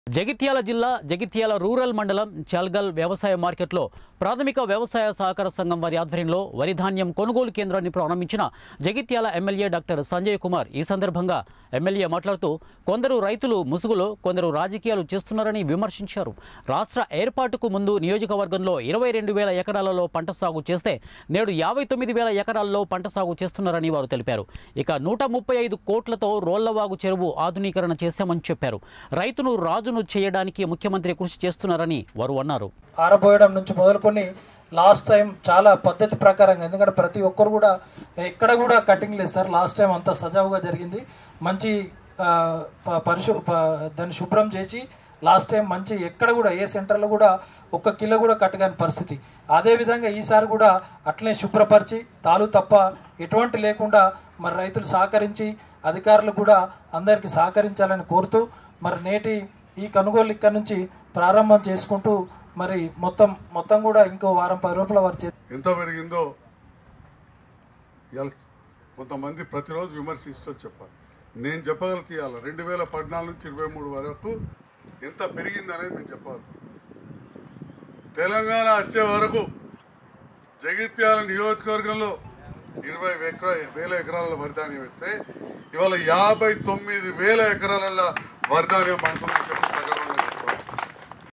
జగిత్యాల జిల్లా జగిత్యాల రూరల్ మండలం చల్గల్ వ్యవసాయ మార్కెట్లో ప్రాథమిక వ్యవసాయ సహకార సంఘం వారి ఆధ్వర్యంలో వరి ధాన్యం కొనుగోలు కేంద్రాన్ని ప్రారంభించిన జగిత్యాల ఎమ్మెల్యే డాక్టర్ సంజయ్ కుమార్ ఈ సందర్భంగా ఎమ్మెల్యే మాట్లాడుతూ కొందరు రైతులు ముసుగులో కొందరు రాజకీయాలు చేస్తున్నారని విమర్శించారు రాష్ట్ర ఏర్పాటుకు ముందు నియోజకవర్గంలో ఇరవై రెండు వేల ఎకరాలలో పంట సాగు చేస్తే నేడు యాభై తొమ్మిది వేల ఎకరాల్లో పంట సాగు చేస్తున్నారని వారు తెలిపారు ఇక నూట ముప్పై ఐదు కోట్లతో రోళ్లవాగు చెరువు ఆధునీకరణ చేశామని చెప్పారు రైతును రాజును చేయడానికి ముఖ్యమంత్రి కృషి చేస్తున్నారని వారు అన్నారు ఆరబోయడం నుంచి మొదలుకొని లాస్ట్ టైం చాలా పద్ధతి ప్రకారంగా ఎందుకంటే ప్రతి ఒక్కరు కూడా ఎక్కడ కూడా కటింగ్ లేదు సార్ లాస్ట్ టైం అంతా సజావుగా జరిగింది మంచి ఆ, ప- పరిశు ప- దాన్ని శుభ్రం చేసి లాస్ట్ టైం మంచి ఎక్కడ కూడా ఏ సెంటర్లో కూడా ఒక్క కిలో కూడా కట్టగాని పరిస్థితి అదేవిధంగా ఈసారి కూడా అట్లనే శుభ్రపరిచి తాలు తప్ప ఎటువంటి లేకుండా మరి రైతులు సహకరించి అధికారులు కూడా అందరికీ సహకరించాలని కోరుతూ మరి నేటి ఈ కొనుగోలు ఇక్కడ నుంచి ప్రారంభం చేసుకుంటూ మరి మొత్తం మొత్తం కూడా ఇంకో వారం పది రోజుల వారి చేతి ఎంత పెరిగిందో ఇవాళ కొంతమంది ప్రతిరోజు విమర్శిస్తూ చెప్పాలి నేను చెప్పగల తీయాలి రెండు వేల పద్నాలుగు నుంచి ఇరవై మూడు వరకు ఎంత పెరిగింది అనేది మేము చెప్పాలి తెలంగాణ వచ్చే వరకు జగిత్యాల నియోజకవర్గంలో ఇరవై ఎకరా వేల ఎకరాల వరిధాన్యం వేస్తే ఇవాళ యాభై తొమ్మిది వేల ఎకరాల వరిధాన్యం పండుతుందని చెప్పి